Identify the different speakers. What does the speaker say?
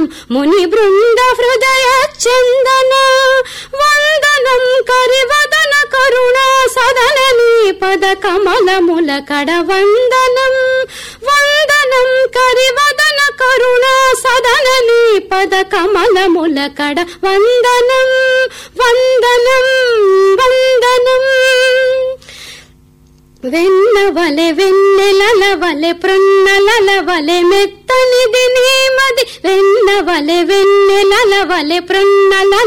Speaker 1: ముని బృంద హృదయ చందన వందనం కరివదన కరుణ సదన నీ పద కమలముల కడ వందనం వందనం కరివదన కరుణ సదన నీ పద కమలముల కడ వందనం వందనం వందనం వెన్నవలె వెన్నెలల వలె ప్రొన్నలల వలె మెత్తనిది నీమది వెన్నవలె వెన్నెలల వలె ప్రొన్నలల